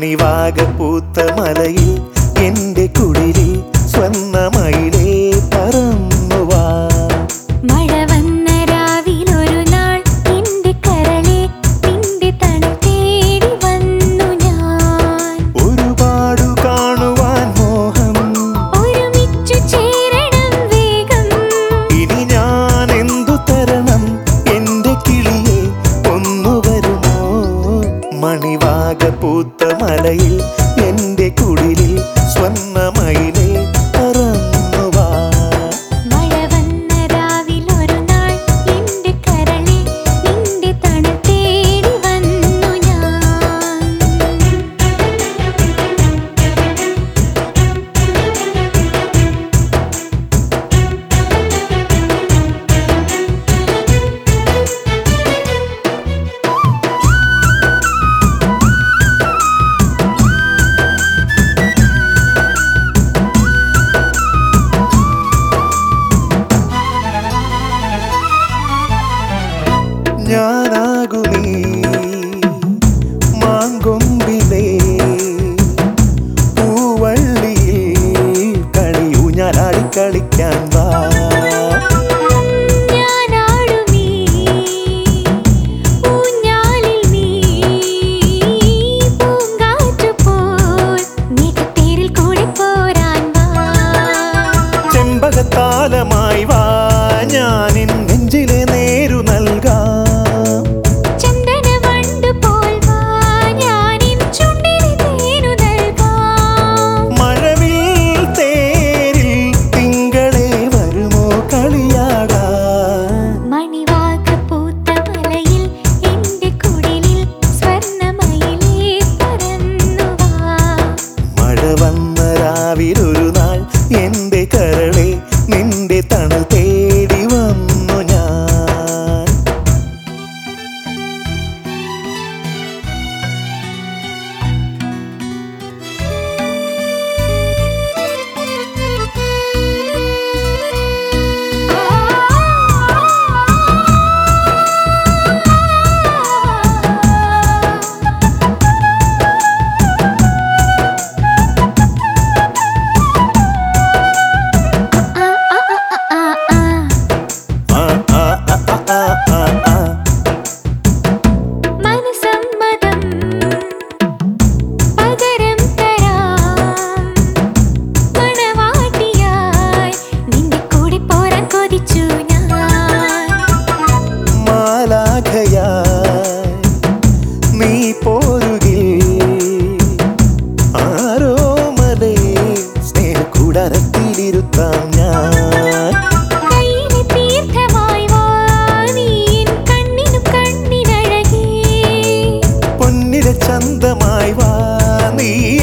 മണിവാക പൂത്ത മലയിൽ എന്റെ കുടിലിൽ സ്വർണ്ണമയിലേ പറന്നുവാ മഴ വന്ന രാവിലൊരു നാൾ നിന്റെ കരളെ നിന്റെ തണൽ തേടി വന്നു ഞാൻ ഒരുപാടു കാണുവാൻ മോഹം ഒരുമിച്ചു ചേരണം വേഗം ഇനി ഞാൻ എന്തു തരണം എന്റെ കിളിയെ ഒന്നു വരുമോ മണിവാക പൂത്ത മലയിൽ എന്റെ കുടിലിൽ സ്വർണ്ണമയിലേ പറന്നുവാ മഴ വന്ന രാവിലൊരു നാൾ നിന്റെ കരളെ നിന്റെ തണൽ തേടി വന്നു ഞാൻ ഞാനാകുമീ മാങ്കൊമ്പിലേ പൂവള്ളിയിൽ കളിയൂ ഞാനാടി കളിക്കാൻ വാ ഞാനാടുമീ ഊഞ്ഞാലിൽ നീ പൂങ്കാറ്റു പോൽ നീക്കത്തേരിൽ കൂടെ പോരാൻ വാ ചെമ്പകത്താലമായി വാ ഞാനിൻ നെഞ്ചിലെ നേരു നൽകാം ചന്ദന വണ്ട് പോൽ വാ ഞാനിൻ ചുണ്ടിലെ തേനു നൽകാം മഴവിൽ തേരിൽ തിങ്കളെ വരുമോ കളിയാടാൻ മണിവാക പൂത്ത മലയിൽ എന്റെ കുടിലിൽ സ്വർണ്ണമയിലേ പറന്നു വാ മഴ വന്ന രാവിലൊരു നാൾ എന്റെ കരളെ നിന്റെ തണൽ തേടി വന്നു ഞാൻ ആ, ആ, ആ, ആ, ആ, ആ. മനസമ്മതം പകരം തരാം മണവാട്ടിയായി നിന്റെ കൂടെ പോരാൻ കൊതിച്ചു ഞാൻ മാലാഖയായി നീ പോരുകിൽ ആരോമലേ സ്നേഹക്കൂടാരത്തിലിരുത്താം ഞാൻ കയ്യിലെ തീർത്ഥമായി വാ നീ എൻ കണ്ണിനും കണ്ണിനഴകേ പൊന്നിര ചന്തമായി വാ നീ